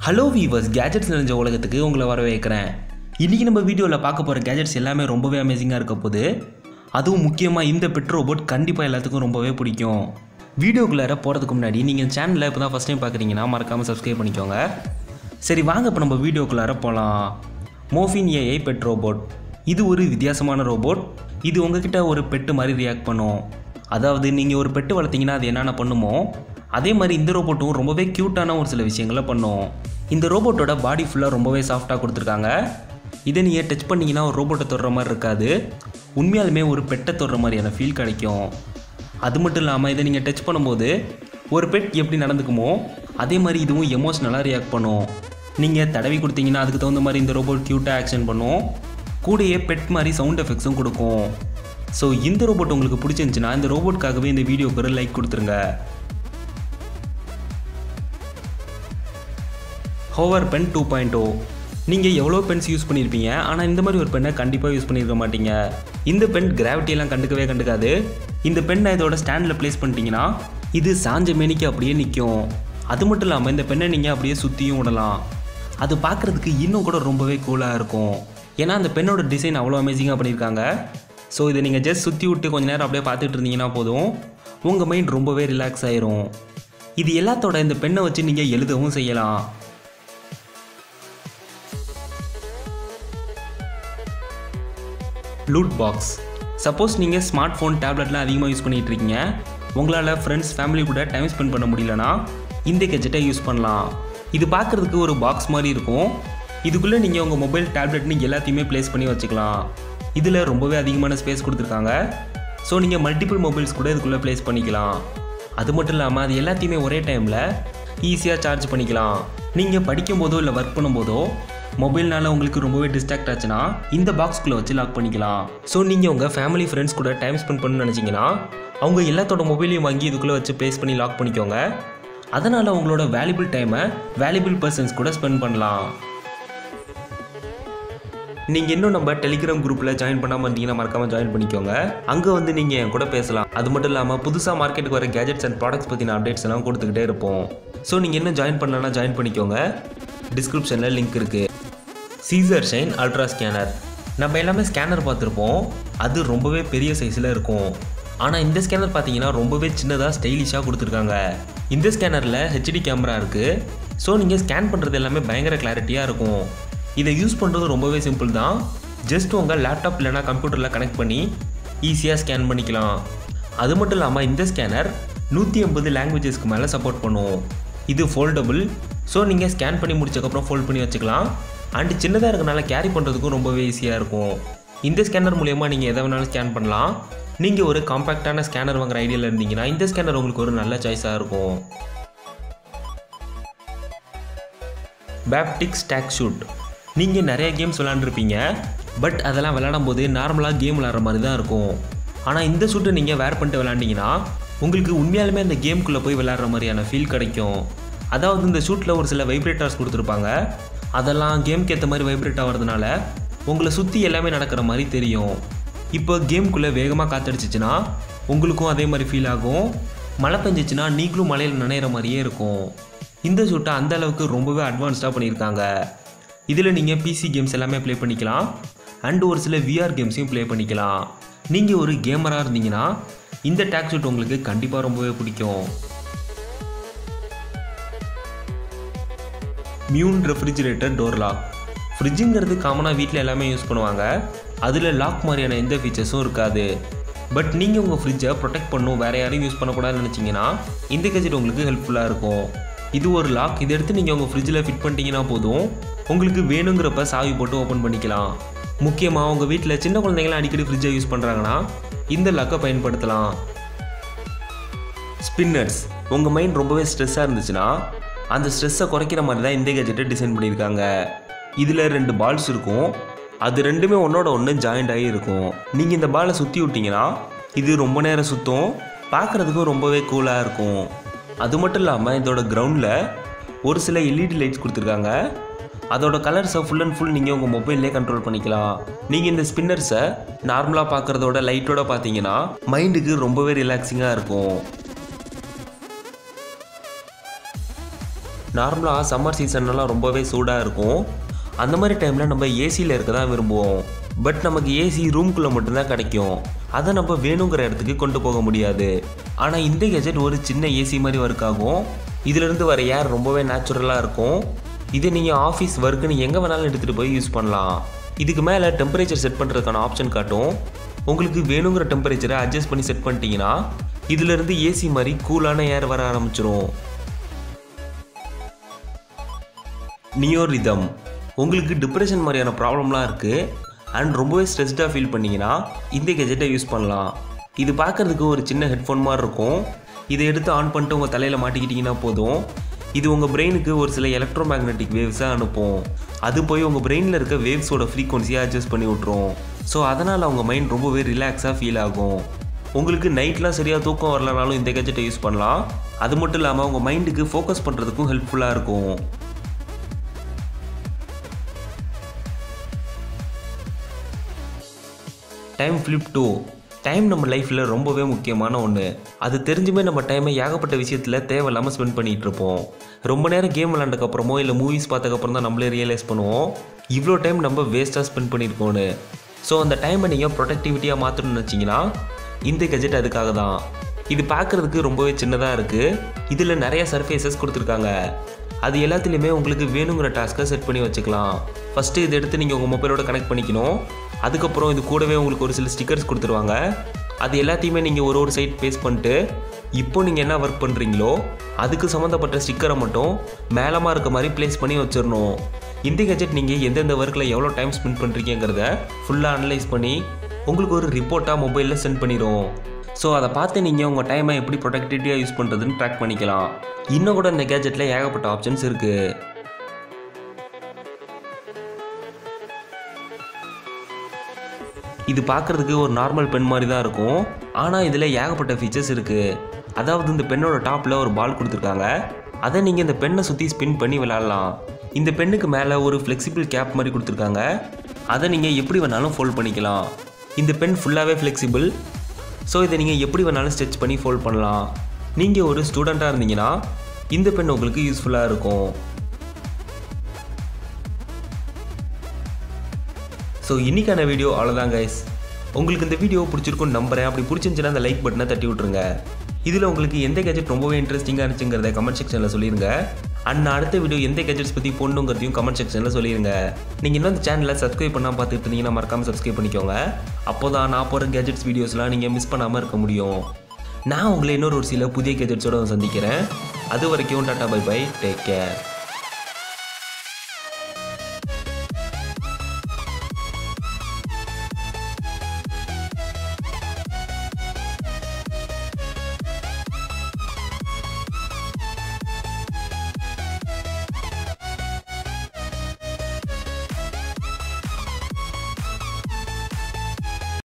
hello viewers gadgets நிறைஞ்ச உலகத்துக்கு உங்களை வரவேற்கிறேன் இன்றைக்கி நம்ம வீடியோவில் பார்க்க போகிற கேஜெட்ஸ் எல்லாமே ரொம்பவே அமேசிங்காக இருக்க போது அதுவும் முக்கியமாக இந்த பெட் ரோபோட் கண்டிப்பாக எல்லாத்துக்கும் ரொம்பவே பிடிக்கும் வீடியோக்குள்ளார போகிறதுக்கு முன்னாடி நீங்கள் சேனலில் இப்போ தான் ஃபஸ்ட் டைம் பார்க்குறீங்கன்னா மறக்காமல் சப்ஸ்கிரைப் பண்ணிக்கோங்க சரி வாங்க இப்போ நம்ம வீடியோக்குள்ளார போகலாம் மோஃபின் ஏஐ பெட் ரோபோட் இது ஒரு வித்தியாசமான ரோபோட் இது உங்ககிட்ட ஒரு பெட்டு மாதிரி ரியாக்ட் பண்ணும் அதாவது நீங்கள் ஒரு பெட்டு வளர்த்தீங்கன்னா அது என்னென்ன பண்ணுமோ அதே மாதிரி இந்த ரோபோட்டும் ரொம்பவே க்யூட்டான ஒரு சில விஷயங்களை பண்ணும் இந்த ரோபோட்டோட பாடி ஃபுல்லாக ரொம்பவே சாஃப்டாக கொடுத்துருக்காங்க இதை நீங்கள் டச் பண்ணிங்கன்னா ஒரு ரோபோட்டை தொடுற மாதிரி இருக்காது உண்மையாலுமே ஒரு பெட்டை தொடுற மாதிரியான ஃபீல் கிடைக்கும் அது மட்டும் இல்லாமல் இதை நீங்கள் டச் பண்ணும்போது ஒரு பெட் எப்படி நடந்துக்குமோ அதே மாதிரி இதுவும் எமோஷ்னலாக ரியாக்ட் பண்ணும் நீங்கள் தடவி கொடுத்தீங்கன்னா அதுக்கு தகுந்த மாதிரி இந்த ரோபோட் க்யூட்டாக ஆக்ஷன் பண்ணும் கூடயே பெட் மாதிரி சவுண்ட் எஃபெக்ட்ஸும் கொடுக்கும் ஸோ இந்த ரோபோட் உங்களுக்கு பிடிச்சிருந்துச்சுன்னா இந்த ரோபோட்காகவே இந்த வீடியோக்கு ஒரு லைக் கொடுத்துருங்க hover pen two point O நீங்கள் எவ்வளோ பென்ஸ் யூஸ் பண்ணியிருப்பீங்க ஆனால் இந்த மாதிரி ஒரு பெண்ணை கண்டிப்பாக யூஸ் பண்ணியிருக்க மாட்டீங்க இந்த பென் கிராவிட்டியெல்லாம் கண்டுக்கவே கண்டுக்காது இந்த பெண்ணை இதோட ஸ்டாண்டில் ப்ளேஸ் பண்ணிட்டீங்கன்னா இது சாஞ்ச மேனிக்கு அப்படியே நிற்கும் அது மட்டும் இல்லாமல் இந்த பெண்ணை நீங்கள் அப்படியே சுற்றியும் விடலாம் அது பார்க்குறதுக்கு இன்னும் கூட ரொம்பவே கூலாக இருக்கும் ஏன்னா அந்த பெண்ணோட டிசைன் அவ்வளோ அமேசிங்காக பண்ணியிருக்காங்க ஸோ இதை நீங்கள் ஜஸ்ட் சுற்றி விட்டு கொஞ்ச நேரம் அப்படியே பார்த்துட்டு இருந்தீங்கன்னா போதும் உங்கள் மைண்ட் ரொம்பவே ரிலாக்ஸ் ஆயிரும் இது எல்லாத்தோட இந்த பெண்ணை வச்சு நீங்கள் எழுதவும் செய்யலாம் லூட் பாக்ஸ் சப்போஸ் நீங்கள் ஸ்மார்ட் ஃபோன் டேப்லெட்லாம் அதிகமாக யூஸ் பண்ணிகிட்டு இருக்கீங்க உங்களால் ஃப்ரெண்ட்ஸ் ஃபேமிலி கூட டைம் ஸ்பெண்ட் பண்ண முடியலனா இந்த கெஜெட்டை யூஸ் பண்ணலாம் இது பார்க்குறதுக்கு ஒரு பாக்ஸ் மாதிரி இருக்கும் இதுக்குள்ளே நீங்கள் உங்கள் மொபைல் டேப்லெட்னு எல்லாத்தையுமே ப்ளேஸ் பண்ணி வச்சுக்கலாம் இதில் ரொம்பவே அதிகமான ஸ்பேஸ் கொடுத்துருக்காங்க ஸோ நீங்கள் மல்டிபிள் மொபைல்ஸ் கூட இதுக்குள்ளே ப்ளேஸ் பண்ணிக்கலாம் அது மட்டும் இல்லாமல் அது எல்லாத்தையுமே ஒரே டைமில் ஈஸியாக சார்ஜ் பண்ணிக்கலாம் நீங்கள் படிக்கும்போதோ இல்லை ஒர்க் பண்ணும்போதோ மொபைல்னால உங்களுக்கு ரொம்பவே டிஸ்ட்ராக்ட் ஆச்சுன்னா இந்த பாக்ஸ்குள்ளே வச்சு லாக் பண்ணிக்கலாம் ஸோ நீங்கள் உங்கள் ஃபேமிலி ஃப்ரெண்ட்ஸ் கூட டைம் ஸ்பெண்ட் பண்ணணும்னு நினச்சிங்கன்னா அவங்க எல்லாத்தோட மொபைலையும் வாங்கி இதுக்குள்ளே வச்சு ப்ளேஸ் பண்ணி லாக் பண்ணிக்கோங்க அதனால் உங்களோட வேல்யூபிள் டைமை வேல்யூபிள் பர்சன்ஸ் கூட ஸ்பெண்ட் பண்ணலாம் நீங்கள் இன்னும் நம்ம டெலிகிராம் குரூப்பில் ஜாயின் பண்ணாமல் இருந்தீங்கன்னா மறக்காமல் ஜாயின் பண்ணிக்கோங்க அங்கே வந்து நீங்கள் என் கூட பேசலாம் அது மட்டும் இல்லாமல் புதுசாக மார்க்கெட்டுக்கு வர கேஜெட்ஸ் அண்ட் ப்ராடக்ட்ஸ் பற்றின அப்டேட்ஸ் எல்லாம் கொடுத்துக்கிட்டே இருப்போம் ஸோ நீங்கள் இன்னும் ஜாயின் பண்ணலன்னா ஜாயின் பண்ணிக்கோங்க டிஸ்கிரிப்ஷனில் லிங்க் இருக்குது சீசர் ஷைன் அல்ட்ரா ஸ்கேனர் நம்ம எல்லாமே ஸ்கேனர் பார்த்துருப்போம் அது ரொம்பவே பெரிய சைஸில் இருக்கும் ஆனால் இந்த ஸ்கேனர் பார்த்தீங்கன்னா ரொம்பவே சின்னதாக ஸ்டைலிஷாக கொடுத்துருக்காங்க இந்த ஸ்கேனரில் ஹெச்டி கேமரா இருக்குது ஸோ நீங்கள் ஸ்கேன் பண்ணுறது எல்லாமே பயங்கர கிளாரிட்டியாக இருக்கும் இதை யூஸ் பண்ணுறது ரொம்பவே சிம்பிள் தான் ஜஸ்ட் உங்கள் லேப்டாப் இல்லைனா கம்ப்யூட்டரில் கனெக்ட் பண்ணி ஈஸியாக ஸ்கேன் பண்ணிக்கலாம் அது மட்டும் இல்லாமல் இந்த ஸ்கேனர் நூற்றி ஐம்பது லாங்குவேஜஸ்க்கு மேலே சப்போர்ட் பண்ணும் இது ஃபோல்டபுள் ஸோ நீங்கள் ஸ்கேன் பண்ணி முடிச்சக்கப்புறம் ஃபோல்ட் பண்ணி வச்சுக்கலாம் அண்டு சின்னதாக இருக்கனால கேரி பண்ணுறதுக்கும் ரொம்பவே ஈஸியாக இருக்கும் இந்த ஸ்கேனர் மூலயமா நீங்கள் எதை வேணாலும் ஸ்கேன் பண்ணலாம் நீங்கள் ஒரு காம்பேக்டான ஸ்கேனர் வாங்குற ஐடியாவில் இருந்தீங்கன்னா இந்த ஸ்கேனர் உங்களுக்கு ஒரு நல்ல சாய்ஸாக இருக்கும் பேப்டிக் ஸ்டாக் ஷூட் நீங்கள் நிறைய கேம்ஸ் விளாண்டுருப்பீங்க பட் அதெல்லாம் விளையாடும் போது நார்மலாக கேம் விளாட்ற மாதிரி தான் இருக்கும் ஆனால் இந்த ஷூட்டை நீங்கள் வேர் பண்ணிட்டு விளாண்டிங்கன்னா உங்களுக்கு உண்மையாலுமே அந்த கேம்குள்ளே போய் விளையாடுற மாதிரியான ஃபீல் கிடைக்கும் அதாவது இந்த ஷூட்டில் ஒரு சில வைப்ரேட்டர்ஸ் கொடுத்துருப்பாங்க அதெல்லாம் கேம்க்கு ஏற்ற மாதிரி வைப்ரேட் ஆகிறதுனால உங்களை சுற்றி எல்லாமே நடக்கிற மாதிரி தெரியும் இப்போ கேம்குள்ளே வேகமாக காத்தடிச்சிச்சுன்னா உங்களுக்கும் அதே மாதிரி ஃபீல் ஆகும் மழை பெஞ்சிச்சுன்னா நீங்களும் மலையில் நனையிற மாதிரியே இருக்கும் இந்த ஷூட்டை அந்த அளவுக்கு ரொம்பவே அட்வான்ஸ்டாக பண்ணியிருக்காங்க இதில் நீங்கள் பிசி கேம்ஸ் எல்லாமே ப்ளே பண்ணிக்கலாம் அண்ட் ஒரு சில விஆர் கேம்ஸையும் ப்ளே பண்ணிக்கலாம் நீங்கள் ஒரு கேமராக இருந்தீங்கன்னா இந்த டேக் ஷூட் உங்களுக்கு கண்டிப்பாக ரொம்பவே பிடிக்கும் மியூன் ரெஃப்ரிஜிரேட்டர் டோர் லாக் ஃப்ரிட்ஜுங்கிறது காமனாக வீட்டில் எல்லாமே யூஸ் பண்ணுவாங்க அதில் லாக் மாதிரியான எந்த ஃபீச்சர்ஸும் இருக்காது பட் நீங்கள் உங்கள் ஃப்ரிட்ஜை ப்ரொடெக்ட் பண்ணணும் வேறு யாரையும் யூஸ் பண்ணக்கூடாதுன்னு நினச்சிங்கன்னா இந்த கெஜெட் உங்களுக்கு ஹெல்ப்ஃபுல்லாக இருக்கும் இது ஒரு லாக் இதை எடுத்து நீங்கள் உங்கள் ஃப்ரிட்ஜில் ஃபிட் பண்ணிட்டீங்கன்னா போதும் உங்களுக்கு வேணுங்கிறப்ப சாவி போட்டு ஓப்பன் பண்ணிக்கலாம் முக்கியமாக உங்கள் வீட்டில் சின்ன குழந்தைங்களாம் அடிக்கடி ஃப்ரிட்ஜை யூஸ் பண்ணுறாங்கன்னா இந்த லாக்கை பயன்படுத்தலாம் ஸ்பின்னர்ஸ் உங்கள் மைண்ட் ரொம்பவே ஸ்ட்ரெஸ்ஸாக இருந்துச்சுன்னா அந்த ஸ்ட்ரெஸ்ஸை குறைக்கிற மாதிரி தான் இந்த கேஜெட்டை டிசைன் பண்ணியிருக்காங்க இதில் ரெண்டு பால்ஸ் இருக்கும் அது ரெண்டுமே ஒன்றோட ஒன்று ஜாயிண்ட் ஆகி இருக்கும் நீங்கள் இந்த பாலை சுற்றி விட்டிங்கன்னா இது ரொம்ப நேரம் சுற்றும் பார்க்குறதுக்கும் ரொம்பவே கூலாக இருக்கும் அது மட்டும் இல்லாமல் இதோட கிரவுண்டில் ஒரு சில எல்இடி லைட்ஸ் கொடுத்துருக்காங்க அதோட கலர்ஸை ஃபுல் அண்ட் ஃபுல் நீங்கள் உங்கள் மொபைல்லே கண்ட்ரோல் பண்ணிக்கலாம் நீங்கள் இந்த ஸ்பின்னர்ஸை நார்மலாக பார்க்குறதோட லைட்டோட பார்த்தீங்கன்னா மைண்டுக்கு ரொம்பவே ரிலாக்ஸிங்காக இருக்கும் நார்மலாக சம்மர் சீசன்லாம் ரொம்பவே சூடாக இருக்கும் அந்த மாதிரி டைமில் நம்ம ஏசியில் இருக்க தான் விரும்புவோம் பட் நமக்கு ஏசி ரூம்குள்ளே மட்டும்தான் கிடைக்கும் அதை நம்ம வேணுங்கிற இடத்துக்கு கொண்டு போக முடியாது ஆனால் இந்த கெஜெட் ஒரு சின்ன ஏசி மாதிரி ஒர்க் ஆகும் இதிலிருந்து வர ஏர் ரொம்பவே நேச்சுரலாக இருக்கும் இதை நீங்கள் ஆஃபீஸ் ஒர்க்குன்னு எங்கே வேணாலும் எடுத்துகிட்டு போய் யூஸ் பண்ணலாம் இதுக்கு மேலே டெம்பரேச்சர் செட் பண்ணுறதுக்கான ஆப்ஷன் காட்டும் உங்களுக்கு வேணுங்கிற டெம்பரேச்சரை அட்ஜஸ்ட் பண்ணி செட் பண்ணிட்டீங்கன்னா இதிலிருந்து ஏசி மாதிரி கூலான ஏர் வர ஆரம்பிச்சிரும் நியோ ரிதம் உங்களுக்கு டிப்ரெஷன் மாதிரியான ப்ராப்ளம்லாம் இருக்குது அண்ட் ரொம்பவே ஸ்ட்ரெஸ்டாக ஃபீல் பண்ணீங்கன்னா இந்த கெஜெட்டை யூஸ் பண்ணலாம் இது பார்க்குறதுக்கு ஒரு சின்ன ஹெட்ஃபோன் மாதிரி இருக்கும் இதை எடுத்து ஆன் பண்ணிட்டு உங்கள் தலையில் மாட்டிக்கிட்டிங்கன்னா போதும் இது உங்கள் பிரெயினுக்கு ஒரு சில எலக்ட்ரோ மேக்னெட்டிக் வேவ்ஸை அனுப்பும் அது போய் உங்கள் பிரெயினில் இருக்க வேவ்ஸோட ஃப்ரீக்வன்சியை அட்ஜஸ்ட் பண்ணி விட்ரும் ஸோ அதனால் அவங்க மைண்ட் ரொம்பவே ரிலாக்ஸாக ஃபீல் ஆகும் உங்களுக்கு நைட்லாம் சரியாக தூக்கம் வரலனாலும் இந்த கெஜெட்டை யூஸ் பண்ணலாம் அது மட்டும் இல்லாமல் உங்கள் மைண்டுக்கு ஃபோக்கஸ் பண்ணுறதுக்கும் ஹெல்ப்ஃபுல்லாக இருக்கும் டைம் ஃப்ளிப் டூ டைம் நம்ம லைஃப்பில் ரொம்பவே முக்கியமான ஒன்று அது தெரிஞ்சுமே நம்ம டைமை ஏகப்பட்ட விஷயத்தில் தேவையில்லாமல் ஸ்பெண்ட் பண்ணிகிட்டு இருப்போம் ரொம்ப நேரம் கேம் விளாண்டக்கப்புறமோ இல்லை மூவிஸ் பார்த்ததுக்கப்புறம் தான் நம்மளே ரியலைஸ் பண்ணுவோம் இவ்வளோ டைம் நம்ம வேஸ்ட்டாக ஸ்பெண்ட் பண்ணியிருக்கோன்னு ஸோ அந்த டைமை நீங்கள் ப்ரொடக்டிவிட்டியாக மாற்றணும்னு வச்சிங்கன்னா இந்த கெஜெட் அதுக்காக தான் இது பார்க்குறதுக்கு ரொம்பவே சின்னதாக இருக்குது இதில் நிறைய சர்ஃபேசஸ் கொடுத்துருக்காங்க அது எல்லாத்துலேயுமே உங்களுக்கு வேணுங்கிற டாஸ்க்கை செட் பண்ணி வச்சுக்கலாம் ஃபஸ்ட்டு இதை எடுத்து நீங்கள் உங்கள் மொபைலோட கனெக்ட் பண்ணிக்கணும் அதுக்கப்புறம் இது கூடவே உங்களுக்கு ஒரு சில ஸ்டிக்கர்ஸ் கொடுத்துருவாங்க அது எல்லாத்தையுமே நீங்கள் ஒரு ஒரு சைட் பேஸ்ட் பண்ணிட்டு இப்போ நீங்கள் என்ன ஒர்க் பண்ணுறீங்களோ அதுக்கு சம்மந்தப்பட்ட ஸ்டிக்கரை மட்டும் மேலமாக இருக்க மாதிரி ப்ளேஸ் பண்ணி வச்சிடணும் இந்த கெஜெட் நீங்கள் எந்தெந்த ஒர்க்கில் எவ்வளோ டைம் ஸ்பெண்ட் பண்ணுறீங்கிறத ஃபுல்லாக அனலைஸ் பண்ணி உங்களுக்கு ஒரு ரிப்போர்ட்டாக மொபைலில் சென்ட் பண்ணிடும் ஸோ அதை பார்த்து நீங்கள் உங்கள் டைமை எப்படி ப்ரொடக்டிவிட்டியாக யூஸ் பண்ணுறதுன்னு ட்ராக் பண்ணிக்கலாம் இன்னும் கூட இந்த கேஜெட்டில் ஏகப்பட்ட ஆப்ஷன்ஸ் இருக்குது இது பார்க்குறதுக்கு ஒரு நார்மல் பென் மாதிரி தான் இருக்கும் ஆனால் இதில் ஏகப்பட்ட ஃபீச்சர்ஸ் இருக்குது அதாவது இந்த பெண்ணோட டாப்பில் ஒரு பால் கொடுத்துருக்காங்க அதை நீங்கள் இந்த பெண்ணை சுற்றி ஸ்பின் பண்ணி விளாட்லாம் இந்த பெண்ணுக்கு மேலே ஒரு ஃப்ளெக்சிபிள் கேப் மாதிரி கொடுத்துருக்காங்க அதை நீங்கள் எப்படி வேணாலும் ஃபோல்ட் பண்ணிக்கலாம் இந்த பென் ஃபுல்லாகவே ஃப்ளெக்சிபிள் ஸோ இதை நீங்கள் எப்படி வேணாலும் ஸ்ட்ரெச் பண்ணி ஃபோல்ட் பண்ணலாம் நீங்கள் ஒரு ஸ்டூடெண்ட்டாக இருந்தீங்கன்னா இந்த பென் உங்களுக்கு யூஸ்ஃபுல்லாக இருக்கும் ஸோ இன்றைக்கான வீடியோ அவ்வளோதான் கைஸ் உங்களுக்கு இந்த வீடியோ பிடிச்சிருக்கும்னு நம்புறேன் அப்படி பிடிச்சிருந்துச்சுன்னா அந்த லைக் பட்டனை தட்டி விட்ருங்க இதில் உங்களுக்கு எந்த கேஜெட் ரொம்பவே இன்ட்ரெஸ்டிங்காக இருந்துச்சுங்கிறத கமெண்ட் செக்ஷனில் சொல்லிடுங்க அண்ட் நான் அடுத்த வீடியோ எந்த கேஜெட்ஸ் பற்றி போடணுங்கிறதையும் கமெண்ட் செக்ஷனில் சொல்லிடுங்க நீங்கள் இன்னும் இந்த சேனலை சப்ஸ்கிரைப் பண்ணால் பார்த்துட்டு இருந்தீங்கன்னா மறக்காமல் சப்ஸ்கிரைப் பண்ணிக்கோங்க அப்போ தான் நான் போகிற கேஜெட்ஸ் வீடியோஸ்லாம் நீங்கள் மிஸ் பண்ணாமல் இருக்க முடியும் நான் உங்களை இன்னொரு ஒரு சில புதிய கேஜெட்ஸோட சந்திக்கிறேன் அது வரைக்கும் tata bye bye take care